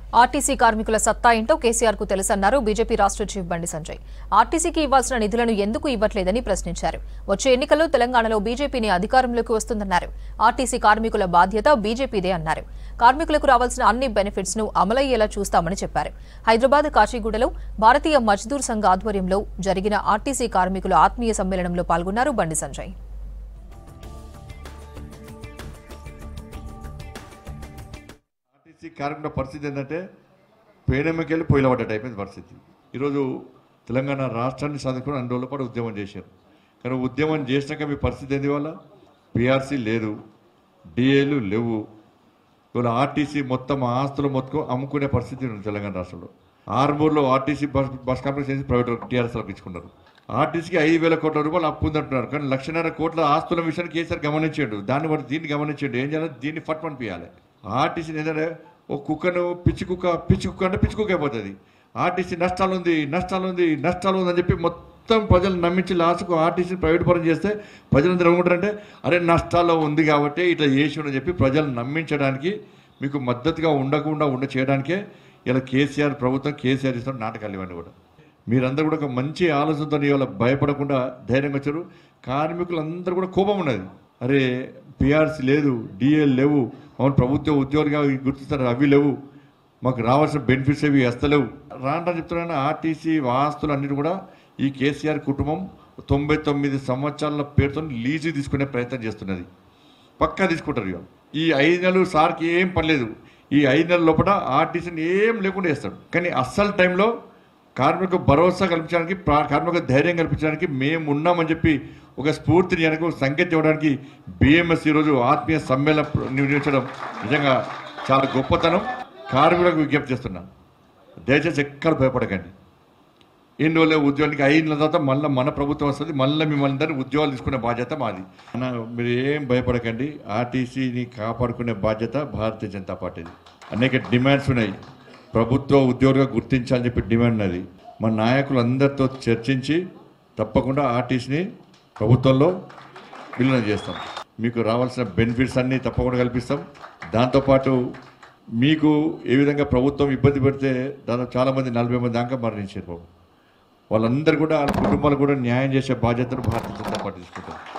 RTC కార్మికుల సత్తా ఏంటో కేసీఆర్ కు తెలుసన్నారు బీజేపీ రాష్ట్ర చీఫ్ బండి సంజయ్ ఆర్టీసీకి ఇవ్వాల్సిన నిధులను ఎందుకు ఇవ్వట్లేదని ప్రశ్నించారు వచ్చే ఎన్నికల్లో తెలంగాణలో బీజేపీని అధికారంలోకి వస్తుందన్నారు ఆర్టీసీ కార్మికుల బాధ్యత బీజేపీదే అన్నారు కార్మికులకు రావాల్సిన అన్ని బెనిఫిట్స్ ను అమలయ్యేలా చూస్తామని చెప్పారు హైదరాబాద్ కాచిగూడలో భారతీయ మజ్దూర్ సంఘ ఆధ్వర్యంలో జరిగిన ఆర్టీసీ కార్మికుల ఆత్మీయ సమ్మేళనంలో పాల్గొన్నారు బండి సంజయ్ ఆర్టీసీ కార్మికుల పరిస్థితి ఏంటంటే పేడెమ్మకెళ్ళి పొయ్యిల పడ్డట్టు అయిపోయింది పరిస్థితి ఈరోజు తెలంగాణ రాష్ట్రాన్ని సాధించుకుని అన్ని రోజుల పాటు ఉద్యమం చేశారు కానీ ఉద్యమం చేసినాక మీ పరిస్థితి ఏంది వల్ల పిఆర్సీ లేదు డిఏలు లేవు ఇవాళ ఆర్టీసీ మొత్తం ఆస్తులు మొత్తం అమ్ముకునే పరిస్థితి ఉంది తెలంగాణ రాష్ట్రంలో ఆర్మూర్లో ఆర్టీసీ బస్ బస్ కాంప్లెక్స్ చేసి ప్రైవేట్ టీఆర్ఎస్లకు ఇచ్చుకున్నారు ఆర్టీసీకి ఐదు వేల కోట్ల రూపాయలు అప్పు ఉందంటున్నారు కానీ లక్షన్నర కోట్ల ఆస్తుల విషయాన్ని కేసీఆర్ గమనించాడు దాన్ని బట్టి దీన్ని గమనించాడు ఏం చేయాలి దీన్ని ఫట్ పంపించాలి ఆర్టీసీని ఏంటంటే ఒక కుక్కను పిచ్చి కుక్క పిచ్చి కుక్క అంటే పిచ్చి కుక్క అయిపోతుంది ఆర్టీసీ నష్టాలు ఉంది నష్టాలు ఉంది నష్టాలు ఉందని చెప్పి మొత్తం ప్రజలు నమ్మించి లాస్ట్కు ఆర్టీసీ ప్రైవేట్ పరం చేస్తే ప్రజలందరూ ఏమనుకుంటారంటే అరే నష్టాల్లో ఉంది కాబట్టి ఇట్లా చేసి అని చెప్పి ప్రజలు నమ్మించడానికి మీకు మద్దతుగా ఉండకుండా ఉండ చేయడానికే ఇలా కేసీఆర్ ప్రభుత్వం కేసీఆర్ ఇస్తున్న నాటకాలు ఇవన్నీ కూడా మీరందరూ కూడా ఒక మంచి ఆలోచనతో ఇవాళ భయపడకుండా ధైర్యంగా వచ్చారు కార్మికులందరూ కూడా కోపం ఉన్నది అరే పిఆర్సీ లేదు డిఎల్ లేవు మమ్మల్ని ప్రభుత్వ ఉద్యోగిగా గుర్తిస్తారు అవి లేవు మాకు రావాల్సిన బెనిఫిట్స్ అవి వస్తలేవు రాంటని చెప్తున్నాను ఆర్టీసీ ఆస్తులు అన్నిటి కూడా ఈ కేసీఆర్ కుటుంబం తొంభై తొమ్మిది సంవత్సరాల పేరుతో లీజు తీసుకునే ప్రయత్నం చేస్తున్నది పక్కా తీసుకుంటారు ఇక ఈ ఐదు నెలలు సార్కి ఏం పనిలేదు ఈ ఐదు నెలల లోపల ఆర్టీసీని ఏం లేకుండా చేస్తాడు కానీ అస్సలు టైంలో కార్మిక భరోసా కల్పించడానికి ప్రా- కార్మిక ధైర్యం కల్పించడానికి మేము ఉన్నామని చెప్పి ఒక స్ఫూర్తిని వెనక ఒక సంకేతం ఇవ్వడానికి బిఎంఎస్ ఈరోజు ఆత్మీయ సమ్మేళనం నిర్వహించడం నిజంగా చాలా గొప్పతనం కార్మికులకు విజ్ఞప్తి చేస్తున్నాం దయచేసి ఎక్కడ భయపడకండి ఎన్ని రోజులు ఉద్యోగానికి అయిన తర్వాత మళ్ళీ మన ప్రభుత్వం వస్తుంది మళ్ళీ మిమ్మల్ని అందరినీ ఉద్యోగాలు తీసుకునే బాధ్యత మాది అన్న మీరు ఏం భయపడకండి ఆర్టీసీని కాపాడుకునే బాధ్యత భారతీయ జనతా పార్టీది అనేక డిమాండ్స్ ఉన్నాయి ప్రభుత్వ ఉద్యోగులుగా గుర్తించాలని చెప్పి డిమాండ్ ఉన్నది మన నాయకులందరితో చర్చించి తప్పకుండా ఆర్టీసీని ప్రభుత్వంలో విలీనం చేస్తాం మీకు రావాల్సిన బెనిఫిట్స్ అన్నీ తప్పకుండా కల్పిస్తాం దాంతోపాటు మీకు ఏ విధంగా ప్రభుత్వం ఇబ్బంది పెడితే దాదాపు చాలామంది నలభై మంది దాకా మరణించారు బాబు వాళ్ళందరూ కూడా వాళ్ళ కుటుంబాలు కూడా న్యాయం చేసే బాధ్యతను భారతీయ జనతా పార్టీ తీసుకుంటారు